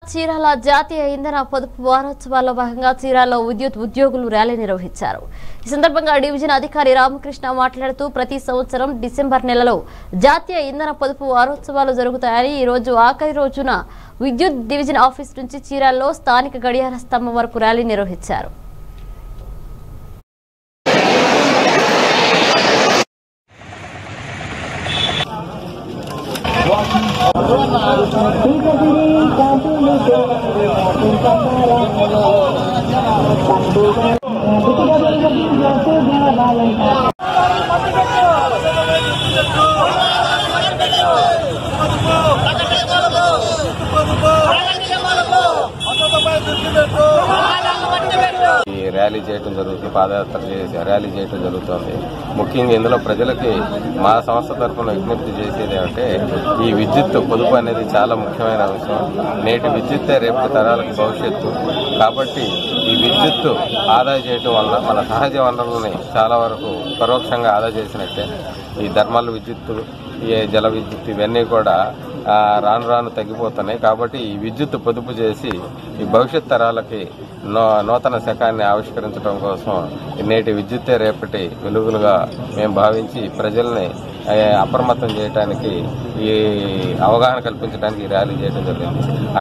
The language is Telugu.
చీరాల జాతీయ ఇంధన పొదుపు వారోత్సవాల్లో భాగంగా చీరాల విద్యుత్ ఉద్యోగులు ర్యాలీ నిర్వహించారు ఈ సందర్భంగా డివిజన్ అధికారి రామకృష్ణ మాట్లాడుతూ ప్రతి సంవత్సరం డిసెంబర్ నెలలో జాతీయ ఇంధన పొదుపు వారోత్సవాలు జరుగుతాయని ఈ రోజు ఆఖరి రోజున విద్యుత్ డివిజన్ ఆఫీస్ నుంచి చీరాల్లో స్థానిక గడియార స్తంభం వరకు ర్యాలీ నిర్వహించారు ఈ ర్యాలీ చేయడం జరుగుతుంది పాదయాత్ర చేసి ర్యాలీ చేయడం జరుగుతుంది ముఖ్యంగా ఇందులో ప్రజలకి మా సంస్థ తరఫున విజ్ఞప్తి చేసేది అంటే ఈ విద్యుత్ పొదుపు అనేది చాలా ముఖ్యమైన అంశం నేటి విద్యుత్తే రేపటి తరాలకు భవిష్యత్తు కాబట్టి ఈ విద్యుత్ ఆదా చేయడం వల్ల మన సహజ వనరులని చాలా వరకు పరోక్షంగా ఆదా చేసినట్టే ఈ ధర్మాల విద్యుత్ ఈ జల విద్యుత్ ఇవన్నీ కూడా ఆ, రాను రాను తగ్గిపోతున్నాయి కాబట్టి ఈ విద్యుత్ పొదుపు చేసి ఈ భవిష్యత్ తరాలకి నూ నూతన శకాన్ని ఆవిష్కరించడం కోసం నేటి విద్యుత్తే రేపటి వెలుగులుగా మేము భావించి ప్రజల్ని ఆ, అప్రమత్తం చేయడానికి ఈ అవగాహన కల్పించడానికి ఈ ర్యాలీ చేయడం జరిగింది